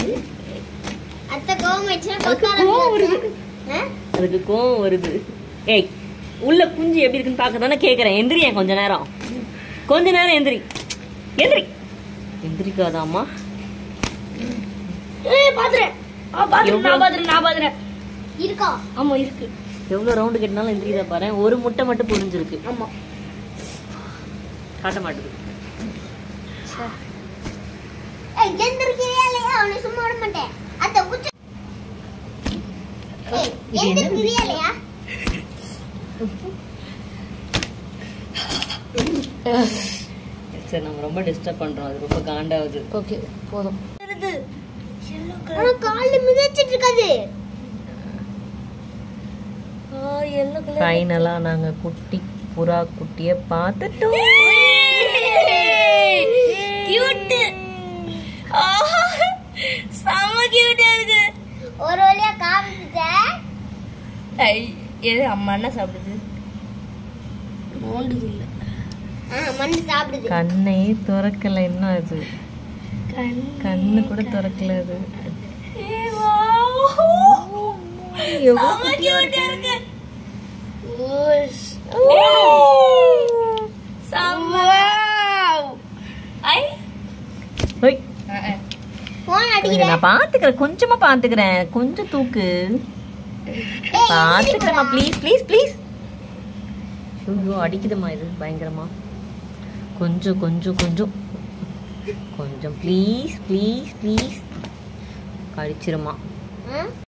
அத்தை கோவம் வச்சுனா அதுக்கு கொக்கால கோவம் வருது ஆ? அதுக்கு கோவம் வருது ஏய் உள்ள குஞ்சு எப்படி இருக்குன்னு பார்க்க தானே கேட்குறேன் எந்திரியேன் கொஞ்ச நேரம் கொஞ்ச நேரம் எந்திரி எந்திரி எந்திரிக்காதாம்மா ஏய் பாத்துறேன் ஆ பாத்துறேன் எவ்வளவு? நான் பாத்துறேன் நான் பாத்துறேன் இருக்கா ஆமா இருக்கு எவ்வளோ ரவுண்டு கட்டினாலும் எந்திரிக்குதா பாரு ஒரு முட்டை மட்டும் புரிஞ்சிருக்கு ஆமா காட்ட மாட்டுது ஏய் எந்திரிக்கிறியா இல்லையா அவனை சும்மா விட மாட்டேன் அத்தை குச்சி ஏய் இது என்ன? எந்திரிக்கிறியா இல்லையா சரி நம்ம ரொம்ப டிஸ்டர்ப் பண்றோம் அது ரொம்ப காண்டாகுது ஓகே போதும் ஆனா கால்ல மிதச்சிட்டு இருக்காது எல்லோ கலர் ஃபைனலா நாங்க குட்டி புறா குட்டிய பார்த்துட்டோம் கியூட் செம்ம கியூட்டா இருக்கு ஒரு வழியா காமிச்சிட்டேன் ஐ எது அம்மா என்ன சாப்பிடுது நோண்டுது இல்ல ஆ மண்ணு சாப்பிடுது கண்ணே திறக்கல இன்னும் அது கண்ணு கூட திறக்கல அது எவ்வளவு செம்ம கியூட்டா இருக்கு செம்ம ஐ ஹோய். போன் இருங்க, அடிக்கிறேன் நான் பாத்துக்கிறேன் கொஞ்சமா பாத்துக்கிறேன் கொஞ்சம் தூக்கு ஏய், பாத்துக்கிறேம்மா ப்ளீஸ் ப்ளீஸ் ப்ளீஸ் ஐயோ அடிக்குதுமா இது பயங்கரமா கொஞ்சம் கொஞ்சம் கொஞ்சம் கொஞ்சம் ப்ளீஸ் ப்ளீஸ் ப்ளீஸ் கடிச்சிருமா ஆ?